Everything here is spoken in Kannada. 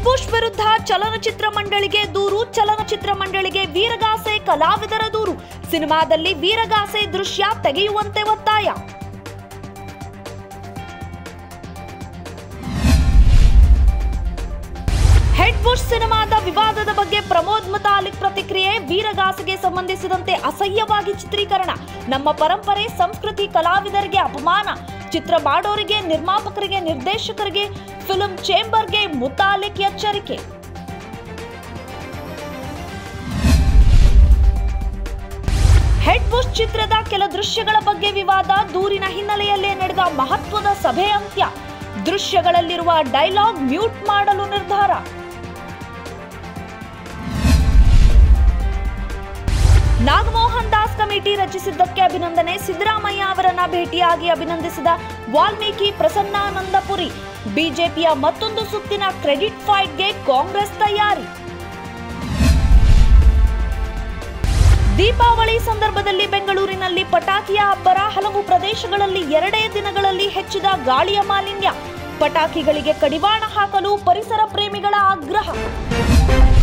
ಬುಷ್ ವಿರುದ್ಧ ಚಲನಚಿತ್ರ ಮಂಡಳಿಗೆ ದೂರು ಚಲನಚಿತ್ರ ಮಂಡಳಿಗೆ ವೀರಗಾಸೆ ಕಲಾವಿದರ ದೂರು ಸಿನಿಮಾದಲ್ಲಿ ವೀರಗಾಸೆ ದೃಶ್ಯ ತೆಗೆಯುವಂತೆ ಒತ್ತಾಯ ಹೆಡ್ ಬುಷ್ ಸಿನಿಮಾದ ವಿವಾದದ ಬಗ್ಗೆ ಪ್ರಮೋದ್ ಮುತಾಲಿಕ್ ಪ್ರತಿಕ್ರಿಯೆ ವೀರಗಾಸೆಗೆ ಸಂಬಂಧಿಸಿದಂತೆ ಅಸಹ್ಯವಾಗಿ ಚಿತ್ರೀಕರಣ ನಮ್ಮ ಪರಂಪರೆ ಸಂಸ್ಕೃತಿ ಕಲಾವಿದರಿಗೆ ಅಪಮಾನ ಚಿತ್ರ ಮಾಡೋರಿಗೆ ನಿರ್ಮಾಪಕರಿಗೆ ನಿರ್ದೇಶಕರಿಗೆ ಫಿಲ್ಮ್ ಚೇಂಬರ್ಗೆ ಮುತಾಲಿಕ್ ಎಚ್ಚರಿಕೆ ಹೆಡ್ ಬುಷ್ ಚಿತ್ರದ ಕೆಲ ದೃಶ್ಯಗಳ ಬಗ್ಗೆ ವಿವಾದ ದೂರಿನ ಹಿನ್ನೆಲೆಯಲ್ಲೇ ನಡೆದ ಮಹತ್ವದ ಸಭೆ ಅಂತ್ಯ ದೃಶ್ಯಗಳಲ್ಲಿರುವ ಡೈಲಾಗ್ ಮ್ಯೂಟ್ ಮಾಡಲು ನಿರ್ಧಾರ ನಾಗಮೋಹನ್ ದಾಸ್ ಕಮಿಟಿ ರಚಿಸಿದ್ದಕ್ಕೆ ಅಭಿನಂದನೆ ಸಿದ್ದರಾಮಯ್ಯ ಅವರನ್ನ ಭೇಟಿಯಾಗಿ ಅಭಿನಂದಿಸಿದ ವಾಲ್ಮೀಕಿ ಪ್ರಸನ್ನಾನಂದಪುರಿ ಬಿಜೆಪಿಯ ಮತ್ತೊಂದು ಸುತ್ತಿನ ಕ್ರೆಡಿಟ್ ಫೈಟ್ಗೆ ಕಾಂಗ್ರೆಸ್ ತಯಾರಿ ದೀಪಾವಳಿ ಸಂದರ್ಭದಲ್ಲಿ ಬೆಂಗಳೂರಿನಲ್ಲಿ ಪಟಾಕಿಯ ಅಬ್ಬರ ಹಲವು ಪ್ರದೇಶಗಳಲ್ಲಿ ಎರಡೇ ದಿನಗಳಲ್ಲಿ ಹೆಚ್ಚಿದ ಗಾಳಿಯ ಮಾಲಿನ್ಯ ಪಟಾಕಿಗಳಿಗೆ ಕಡಿವಾಣ ಹಾಕಲು ಪರಿಸರ ಪ್ರೇಮಿಗಳ ಆಗ್ರಹ